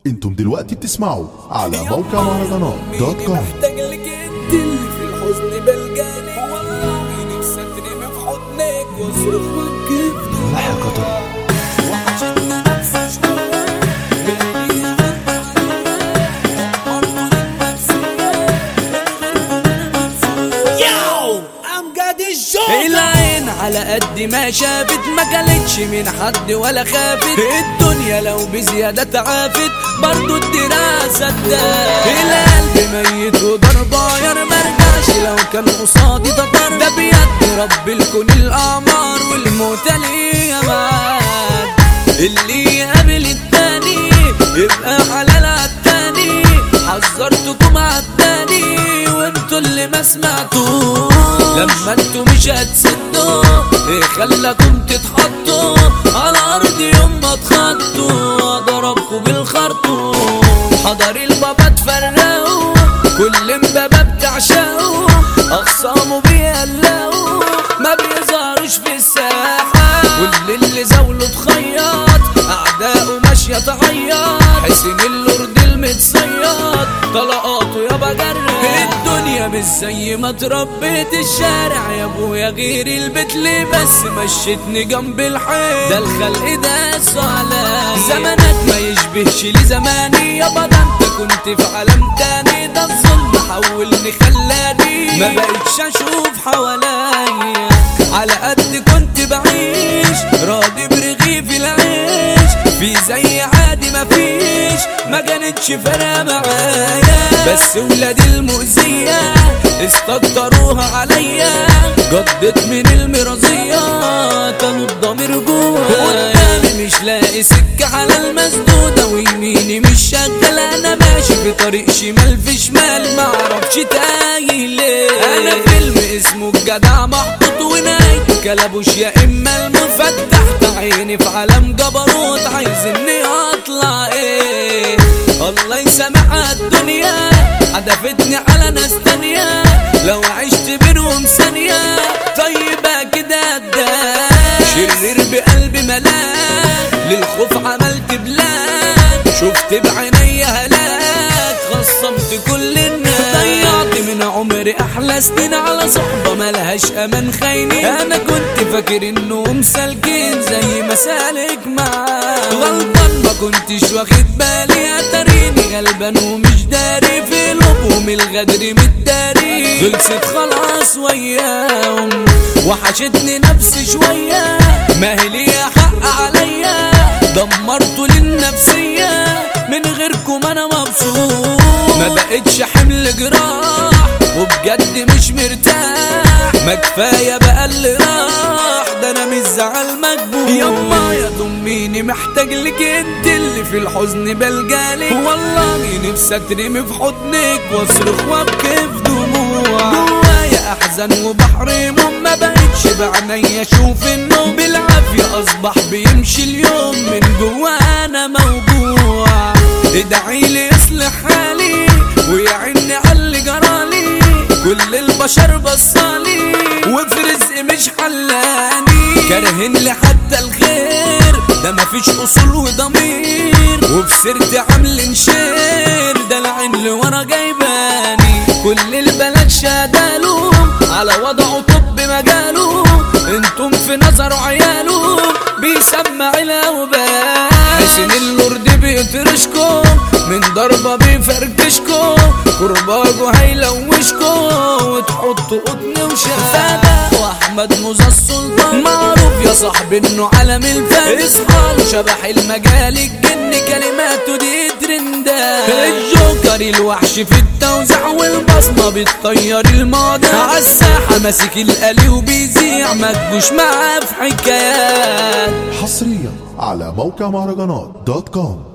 انتم دلوقتي بتسمعوا على موقع مهرجانات دوت كوم محتاج لك انت اللي في الحزن بلجاني والله نفسي اترمي في حضنك واصرخ وابكي وحشتني نفسي شوية بقالي ياو امجد الجوكر العين على قد ما شافت ما كلتش من حد ولا خافت الدنيا لو بزيادة تعافت برضو الدراسة ادات القلب ميت وضرباير مرجعش لو كان قصادي تطر ده بيد رب الكون الأعمار والموت ليه معاد اللي يقابل التاني يبقى حلال عالتاني حذرتكم عالتاني وانتوا اللي ما سمعتوا لما انتوا مش هتسدوا ايه خلاكم تتحطوا على ارض يوم ما تخطوا ضربكوا بالخرطوم حضر البابا تفرقوا كل امبابة بتعشقوا اخصامه بيقلقوا ما بيظهروش في الساحة واللي اللي زاوله تخيط اعدائه ماشية تعيط حسين اللورد المتصيط طلقاته يابا جرح الدنيا مش زي ما اتربيت الشارع يا ابويا غير البيت ليه بس مشيتني جنب الحيط ده الخلق ده صالح زمانك ما يشبهش لي زماني يابا ده انت كنت في عالم تاني ده الظلم حولني خلاني ما بقتش اشوف حواليا على قد كنت بعيش راضي برغيف العيش في زي عادي مفيش ما كانتش فارقه معايا بس ولاد المؤذيه استكتروها عليا جدت من المرضيه كانوا الضمير جوايا قدامي مش لاقي سكه على المسدوده ويميني مش شغاله انا ماشي في طريق شمال في شمال معرفش تايه ليه انا فيلم اسمه الجدع محطوط ونهايته كلبوش يا اما المفتح عيني في عالم جبروت عايز اني اطلع ايه الله يسامحها الدنيا حدفتني على ناس تانية لو عشت بينهم ثانية طيبة كده الدار شرير بقلبي ملاك للخوف عملت بلاك شفت بعيني هلاك خصمت كل الناس ضيعت من عمري احلى سنين على صحبة ملهاش امان خاينين انا كنت فاكر انهم سالكين زي ما سالك معاه غلطان ما كنتش واخد بالي اتاريني غلبان ومش داري في لبهم الغدر متداري خلصت خلاص وياهم وحشتني نفسي شوية ما هي ليا حق عليا دمرتوا للنفسية من غيركم انا مبسوط ما بقتش حمل جراح وبجد مش مرتاح ما كفايه بقى اللي راح ده انا مش زعل مكبوت يما يا ضميني محتاج لك انت اللي في الحزن بلجالك والله نفسي اترمي في حضنك واصرخ وابكي في دموع جوايا احزان وبحر هموم ما بقتش بعينيا اشوف النوم بالعافيه اصبح بيمشي اليوم من جوا انا موجوع ادعي لي يصلح حالي ويعني على اللي جرالي كل البشر بصالي وفي رزق مش حلاني كارهين لي حتى الخير ده مفيش اصول وضمير وفي سيرتي عامل شير ده العين اللي ورا جايباني كل البلد شاداله على وضعه طب مجاله انتم في نظره عياله بيسمع الاوبان حسين اللورد بيطرشكم من ضربة بيفركشكم كرباجه هيلوشكم وتحطوا قطن وشفادة واحمد موزة السلطان معروف يا صاحبي انه علم الفن اصحاب شبح المجال الجن كلماته دي ترندات الجوكر الوحش في التوزيع والبصمة بتطير الماضي عالساحة ماسك القلي وبيذيع ما تجوش معاه في حكايات حصريا على موقع مهرجانات دوت كوم